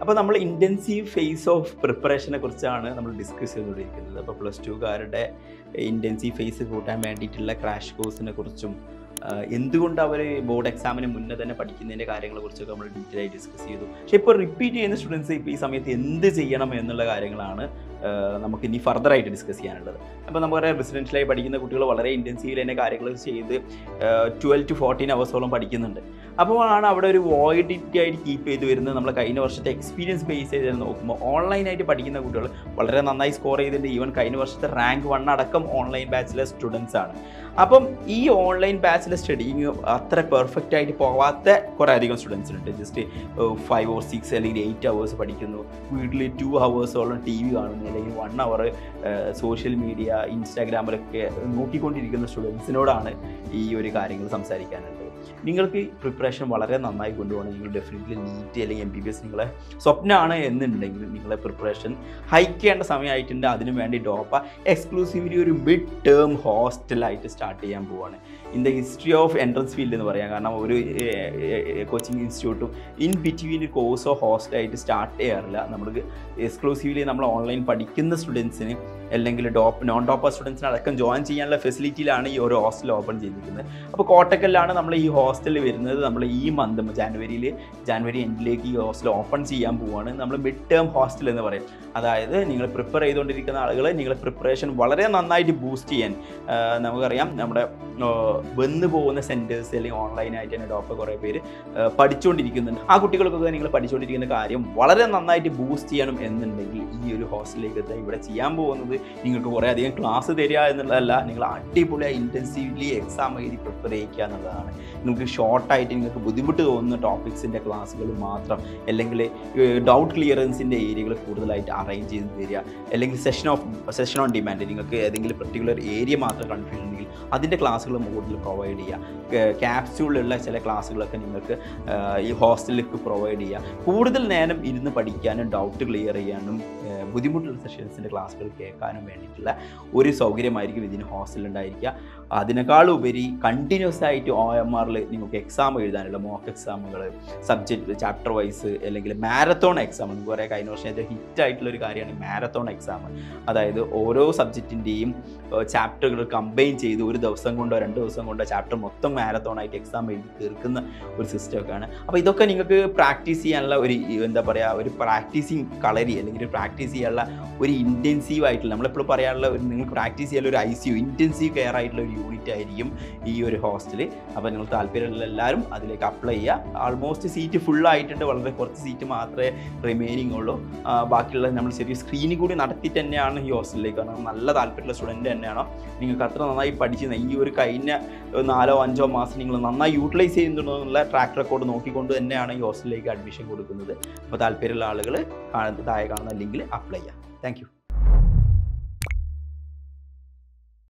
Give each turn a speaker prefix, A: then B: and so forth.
A: അപ്പോൾ നമ്മൾ intensive face of പ്രിപ്പറേഷനെ കുറിച്ചാണ് നമ്മൾ ഡിസ്കസ് ചെയ്തുകൊണ്ടിരിക്കുന്നത് അപ്പോൾ പ്ലസ് ടുക്കാരുടെ ഇൻറ്റൻസീവ് ഫേസ് കൂട്ടാൻ വേണ്ടിയിട്ടുള്ള ക്രാഷ് കോഴ്സിനെ കുറിച്ചും ആഹ് എന്തുകൊണ്ട് അവർ ബോർഡ് എക്സാമിന് മുന്നേ തന്നെ പഠിക്കുന്നതിൻ്റെ കാര്യങ്ങളെ കുറിച്ചൊക്കെ നമ്മൾ ഡീറ്റെയിൽ ആയി ഡിസ്കസ് ചെയ്തു പക്ഷേ ഇപ്പോൾ റിപ്പീറ്റ് ചെയ്യുന്ന സ്റ്റുഡൻസ് ഇപ്പോൾ ഈ സമയത്ത് എന്ത് ചെയ്യണം എന്നുള്ള കാര്യങ്ങളാണ് ആഹ് നമുക്ക് ഇനി ഫർദർ ആയിട്ട് ഡിസ്കസ് ചെയ്യാനുള്ളത് അപ്പോൾ നമുക്കറിയാം റെസിഡൻഷ്യലായി പഠിക്കുന്ന കുട്ടികൾ വളരെ ഇൻറ്റൻസീവിൽ തന്നെ കാര്യങ്ങൾ ചെയ്ത് ട്വൽവ് ടു ഫോർട്ടീൻ അവേഴ്സോളം പഠിക്കുന്നുണ്ട് അപ്പോഴാണ് അവിടെ ഒരു വോയിഡിറ്റി ആയിട്ട് കീപ്പ് ചെയ്ത് വരുന്നത് നമ്മൾ കഴിഞ്ഞ വർഷത്തെ എക്സ്പീരിയൻസ് ബേസ് ചെയ്ത് നോക്കുമ്പോൾ ഓൺലൈനായിട്ട് പഠിക്കുന്ന കുട്ടികൾ വളരെ നന്നായി സ്കോർ ചെയ്തിട്ടുണ്ട് ഈവൻ കഴിഞ്ഞ വർഷത്തെ റാങ്ക് വൺ അടക്കം ഓൺലൈൻ ബാച്ചിലെ സ്റ്റുഡൻസ് ആണ് അപ്പം ഈ ഓൺലൈൻ ബാച്ചിലെ സ്റ്റഡിങ് അത്ര പെർഫെക്റ്റ് ആയിട്ട് പോവാത്ത കുറേ അധികം സ്റ്റുഡൻസ് ഉണ്ട് ജസ്റ്റ് ഫൈവ് ഓർ സിക്സ് അല്ലെങ്കിൽ എയ്റ്റ് അവേഴ്സ് പഠിക്കുന്നു വീട്ടിൽ ടു ഹവേഴ്സോളം ടി വി കാണുന്നു അല്ലെങ്കിൽ വൺ അവർ സോഷ്യൽ മീഡിയ ഇൻസ്റ്റാഗ്രാമിലൊക്കെ നോക്കിക്കൊണ്ടിരിക്കുന്ന സ്റ്റുഡൻസിനോടാണ് ഈ ഒരു കാര്യങ്ങൾ സംസാരിക്കാനുള്ളത് നിങ്ങൾക്ക് പ്രിപ്പറേഷൻ വളരെ നന്നായി കൊണ്ടുപോകണം നിങ്ങൾ ഡെഫിനറ്റ്ലി നീറ്റ് അല്ലെങ്കിൽ എം ബി ബി എസ് നിങ്ങളെ സ്വപ്നമാണ് എന്നുണ്ടെങ്കിൽ നിങ്ങളെ പ്രിപ്പറേഷൻ ഹൈക്ക് ചെയ്യേണ്ട സമയമായിട്ടുണ്ട് അതിനു വേണ്ടി ഡോപ്പ എക്സ്ക്ലൂസീവ്ലി ഒരു മിഡ് ടേം ഹോസ്റ്റലായിട്ട് സ്റ്റാർട്ട് ചെയ്യാൻ പോവാണ് in the history of entrance field എന്ന് പറയാം കാരണം ഒരു കോച്ചിങ് ഇൻസ്റ്റിറ്റ്യൂട്ടും ഇൻ ബിറ്റ്വീൻ കോഴ്സോ ഹോസ്റ്റലായിട്ട് സ്റ്റാർട്ട് ചെയ്യാറില്ല നമുക്ക് എക്സ്ക്ലൂസീവ്ലി നമ്മൾ ഓൺലൈൻ പഠിക്കുന്ന സ്റ്റുഡൻസിന് അല്ലെങ്കിൽ ടോപ്പ് നോൺ ടോപ്പർ സ്റ്റുഡൻസിന് അടക്കം ജോയിൻ ചെയ്യാനുള്ള ഫെസിലിറ്റിയിലാണ് ഈ ഒരു ഹോസ്റ്റൽ ഓപ്പൺ ചെയ്തിരിക്കുന്നത് അപ്പോൾ കോട്ടക്കലിലാണ് നമ്മൾ ഈ ഹോസ്റ്റൽ വരുന്നത് നമ്മൾ ഈ മന്ത് ജാനുവരിയിൽ ജാനുവരി എൻഡിലേക്ക് ഈ ഹോസ്റ്റൽ ഓപ്പൺ ചെയ്യാൻ പോവുകയാണ് നമ്മൾ മിഡ് ടേം ഹോസ്റ്റൽ എന്ന് പറയും അതായത് നിങ്ങൾ പ്രിപ്പയർ ചെയ്തുകൊണ്ടിരിക്കുന്ന ആളുകൾ നിങ്ങളെ പ്രിപ്പറേഷൻ വളരെ നന്നായിട്ട് ബൂസ്റ്റ് ചെയ്യാൻ ആ, നമുക്കറിയാം നമ്മുടെ ആ, വന്നു പോകുന്ന സെൻറ്റേഴ്സ് അല്ലെങ്കിൽ ഓൺലൈനായിട്ട് തന്നെ ഡോക്ടർ കുറേ പേര് ആ, പഠിച്ചുകൊണ്ടിരിക്കുന്നുണ്ട് ആ കുട്ടികൾക്കൊക്കെ നിങ്ങൾ പഠിച്ചുകൊണ്ടിരിക്കുന്ന കാര്യം വളരെ നന്നായിട്ട് ബൂസ്റ്റ് ചെയ്യണം എന്നുണ്ടെങ്കിൽ ഈ ഒരു ഹോസ്റ്റലിലേക്ക് എത്താൻ ഇവിടെ ചെയ്യാൻ പോകുന്നത് നിങ്ങൾക്ക് കുറേ അധികം ക്ലാസ് തരിക എന്നുള്ളതല്ല നിങ്ങൾ അടിപൊളിയായി ഇൻറ്റൻസീവ്ലി എക്സാം എഴുതി പ്രിപ്പയർ ചെയ്യിക്കുക എന്നുള്ളതാണ് നിങ്ങൾക്ക് ഷോർട്ടായിട്ട് നിങ്ങൾക്ക് ബുദ്ധിമുട്ട് തോന്നുന്ന ടോപ്പിക്സിൻ്റെ ക്ലാസ്സുകൾ മാത്രം അല്ലെങ്കിൽ ഡൗട്ട് ക്ലിയറൻസിൻ്റെ ഏരിയകൾ കൂടുതലായിട്ട് അറേഞ്ച് ചെയ്ത് തരിക അല്ലെങ്കിൽ session of session on demand നിങ്ങൾക്ക് ഏതെങ്കിലും പെർട്ടിക്കുലർ ഏരിയ മാത്രം കൺഫ്യൂഷൻ ഉണ്ടെങ്കിൽ അതിൻ്റെ ക്ലാസ്സുകൾ കൂടുതൽ പ്രൊവൈഡ് ചെയ്യുക ക്യാപ്സ്യൂളിലുള്ള ചില ക്ലാസ്സുകളൊക്കെ നിങ്ങൾക്ക് ആ, ഈ ഹോസ്റ്റലിലേക്ക് പ്രൊവൈഡ് ചെയ്യുക കൂടുതൽ നേരം ഇരുന്ന് പഠിക്കാനും ഡൗട്ട് ക്ലിയർ ചെയ്യാനും ആ, ബുദ്ധിമുട്ടുള്ള സെഷൻസിൻ്റെ ക്ലാസ്സുകൾ കേൾക്കാനും വേണ്ടിയിട്ടുള്ള ഒരു സൗകര്യമായിരിക്കും ഇതിന് ഹോസ്റ്റലിൽ ഉണ്ടായിരിക്കുക അതിനേക്കാളും ഉപരി കണ്ടിന്യൂസ് ആയിട്ട് ഒ എം ആറിൽ നിങ്ങൾക്ക് എക്സാം എഴുതാനുള്ള മോക്ക് എക്സാമുകൾ സബ്ജക്റ്റ് ചാപ്റ്റർ വൈസ് അല്ലെങ്കിൽ മാരത്തോൺ എക്സാം നമുക്ക് പറയാം കഴിഞ്ഞ വർഷം ഏറ്റവും ഹിറ്റ് ആയിട്ടുള്ള ഒരു കാര്യമാണ് മാരത്തോൺ എക്സാം അതായത് ഓരോ സബ്ജക്റ്റിൻ്റെയും ചാപ്റ്ററുകൾ കമ്പൈൻ ചെയ്ത് ഒരു ദിവസം കൊണ്ടോ രണ്ട് ദിവസം കൊണ്ടോ ചാപ്റ്റർ മൊത്തം മാരത്തോൺ ആയിട്ട് എക്സാം എഴുതി തീർക്കുന്ന ഒരു സിസ്റ്റമൊക്കെയാണ് അപ്പോൾ ഇതൊക്കെ നിങ്ങൾക്ക് പ്രാക്ടീസ് ചെയ്യാനുള്ള ഒരു എന്താ പറയുക ഒരു പ്രാക്ടീസിങ് കളരി അല്ലെങ്കിൽ ഒരു പ്രാക്ടീസ് ചെയ്യാനുള്ള ഒരു ഇൻറ്റൻസീവ് ആയിട്ടുള്ള നമ്മളെപ്പോഴും പറയാനുള്ള ഒരു നിങ്ങൾക്ക് പ്രാക്ടീസ് ചെയ്യാനുള്ള ഒരു I C U intensive care ആയിട്ടുള്ള ഒരു യൂണിറ്റ് ആയിരിക്കും ഈ ഒരു ഹോസ്റ്റൽ അപ്പോൾ നിങ്ങൾ താല്പര്യമുള്ള എല്ലാവരും അതിലേക്ക് അപ്ലൈ ചെയ്യുക ആൾമോസ്റ്റ് സീറ്റ് ഫുൾ ആയിട്ടുണ്ട് വളരെ കുറച്ച് സീറ്റ് മാത്രമേ റിമൈനിങ് ഉള്ളൂ ആ, ബാക്കിയുള്ള നമ്മൾ ചെറിയ സ്ക്രീനിങ് കൂടി നടത്തിയിട്ട് തന്നെയാണ് ഈ ഹോസ്റ്റലിലേക്ക് കാരണം നല്ല താല്പര്യമുള്ള സ്റ്റുഡൻറ്റ് തന്നെയാണോ നിങ്ങൾക്ക് അത്ര നന്നായി പഠിച്ച് ഈ ഒരു കഴിഞ്ഞ നാലോ അഞ്ചോ മാസം നിങ്ങൾ നന്നായി യൂട്ടിലൈസ് ചെയ്യുന്നുണ്ടെന്നുള്ള ട്രാക്ക് റെക്കോർഡ് നോക്കിക്കൊണ്ട് തന്നെയാണ് ഈ ഹോസ്റ്റലിലേക്ക് അഡ്മിഷൻ കൊടുക്കുന്നത് അപ്പോൾ താല്പര്യമുള്ള ആളുകൾ താഴെ കാണുന്ന ലിങ്കിൽ അപ്ലൈ ചെയ്യാം താങ്ക്